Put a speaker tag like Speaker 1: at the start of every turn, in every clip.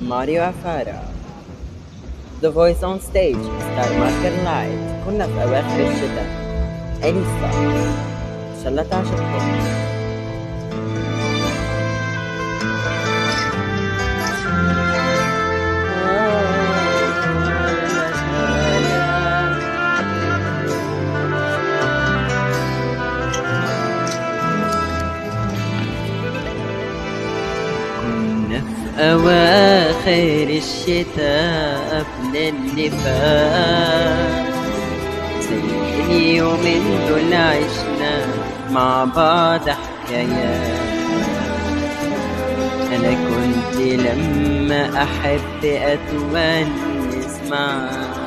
Speaker 1: Mario Afara The Voice on Stage ستار ماركر لايت كنا في أواخر الشتاء أليسا إن شاء الله تعجبكم كنا في أواخر الشتاء قبل اللي فات زي اليومين دول عشنا مع بعض حكايات أنا كنت لما أحب أتونس معاك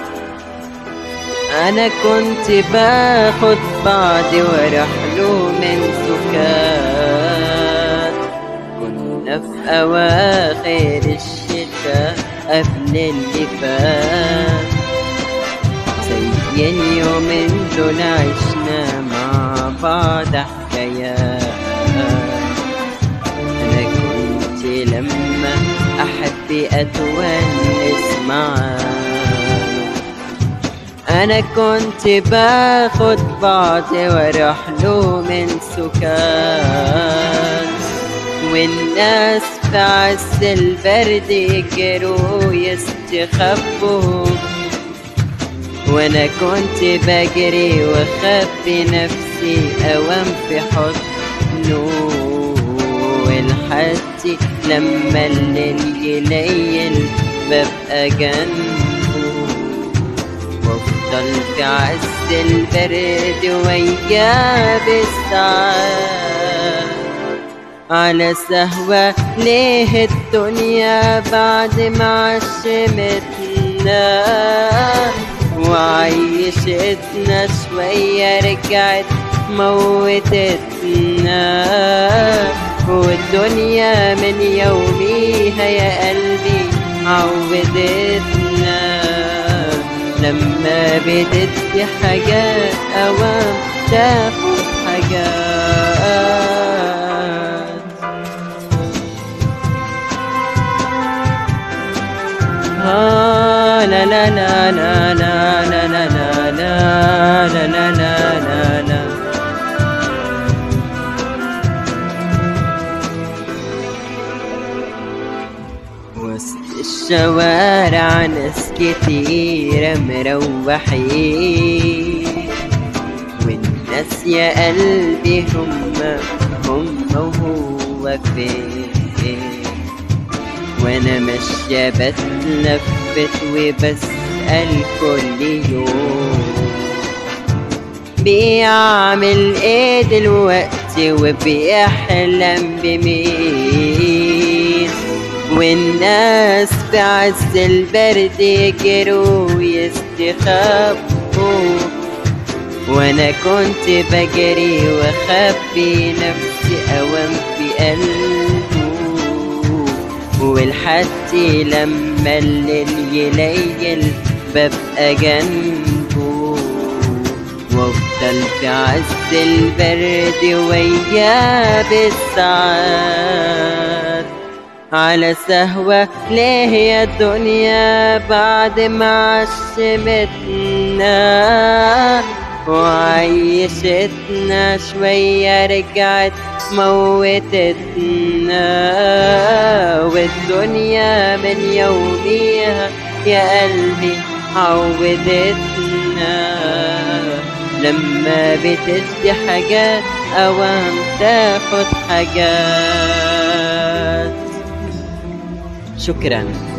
Speaker 1: أنا كنت باخد بعضي وأروح له من سكات كنا في أواخر الشتاء قبل اللي فات زي اليومين دول عشنا مع بعض حكايات أنا كنت لما أحب أتونس معاك أنا كنت باخد بعضي وأروح له من سكان والناس في عز البرد يجروا يستخبوا وأنا كنت بجري وأخبي نفسي أوام في حضنه ولحد لما الليل يليل ببقى جنبه وافضل في عز البرد وياه بالساعات على سهوة ليه الدنيا بعد ما عشمتنا وعيشتنا شوية رجعت موتتنا والدنيا من يوميها يا قلبي عودتنا لما بتدي حاجات أوام تاخد حاجات آه لا لا لا لا لا لا لا لا لا لا لا لا لا لا وسط الشوارع ناس كتيرة مروحين والناس يا قلبي هم هم وهو فين وانا ماشية بتلفت وبسأل كل يوم بيعمل ايه دلوقتي وبيحلم بمين والناس في عز البرد يجروا يستخبوا وانا كنت بجري واخبي نفسي اوام في قلبه والحد لما الليل يليل ببقى جنبه وافضل في عز البرد وياه بالساعات على سهوة ليه يا الدنيا بعد ما عشمتنا وعيشتنا شوية رجعت موتتنا والدنيا من يوميها يا قلبي عودتنا لما بتدي حاجات أوام تاخد حاجات شكرا